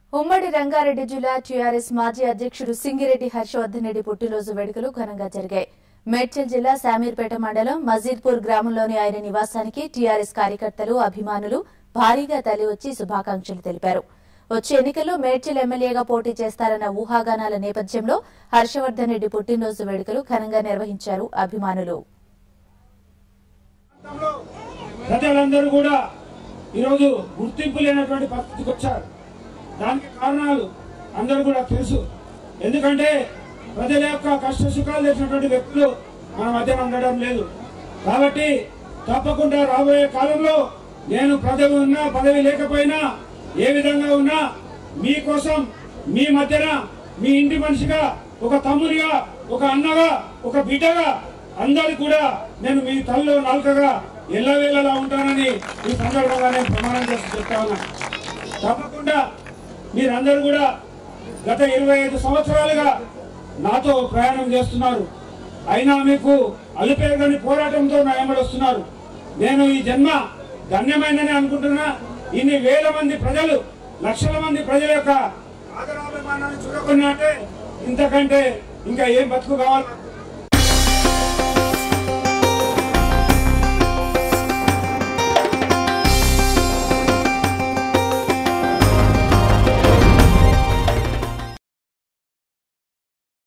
ఉమ్మడి రంగారెడ్డి జిల్లా టీఆర్ఎస్ మాజీ అధ్యక్షుడు సింగిరెడ్డి హర్షవర్ధన్ రెడ్డి పుట్టినరోజు వేడుకలు ఘనంగా జరిగాయి మేడ్చల్ జిల్లా శామీర్పేట మండలం మజీద్పూర్ గ్రామంలోని ఆయన నివాసానికి టీఆర్ఎస్ కార్యకర్తలు అభిమానులు భారీగా తరలివచ్చి శుభాకాంక్షలు తెలిపారు వచ్చే ఎన్నికల్లో మేడ్చల్ ఎమ్మెల్యేగా పోటీ చేస్తారన్న ఊహాగానాల నేపథ్యంలో హర్షవర్ధన్ రెడ్డి పుట్టినరోజు వేడుకలు ఘనంగా నిర్వహించారు అభిమానులు ప్రజలందరూ కూడా ఈరోజు గుర్తింపు లేనటువంటి పరిస్థితికి వచ్చారు దానికి కారణాలు అందరూ కూడా తెలుసు ఎందుకంటే ప్రజల యొక్క కష్ట సుఖాలు తెలిసినటువంటి వ్యక్తులు మన మధ్యన ఉండడం లేదు కాబట్టి తప్పకుండా రాబోయే కాలంలో నేను పదవి ఉన్నా పదవి లేకపోయినా ఏ విధంగా ఉన్నా మీకోసం మీ మధ్యన మీ ఇంటి మనిషిగా ఒక తమ్ముడిగా ఒక అన్నగా ఒక బిడ్డగా అందరు కూడా నేను మీ తల్లు నాలుకగా ఎల్లవేళలా ఉంటానని ఈ సందర్భంగా నేను ప్రమాణం చేసి చెప్తా ఉన్నా తప్పకుండా మీరందరూ కూడా గత ఇరవై ఐదు సంవత్సరాలుగా నాతో ప్రయాణం చేస్తున్నారు అయినా మీకు అలుపేరుగని పోరాటంతో నా వెంబడి వస్తున్నారు నేను ఈ జన్మ ధన్యమైందని అనుకుంటున్నా ఇన్ని వేల మంది ప్రజలు లక్షల మంది ప్రజల యొక్క ఆదరాభిమానాన్ని చూడకుండా అంటే ఇంతకంటే ఇంకా ఏం బతుకు కావాలి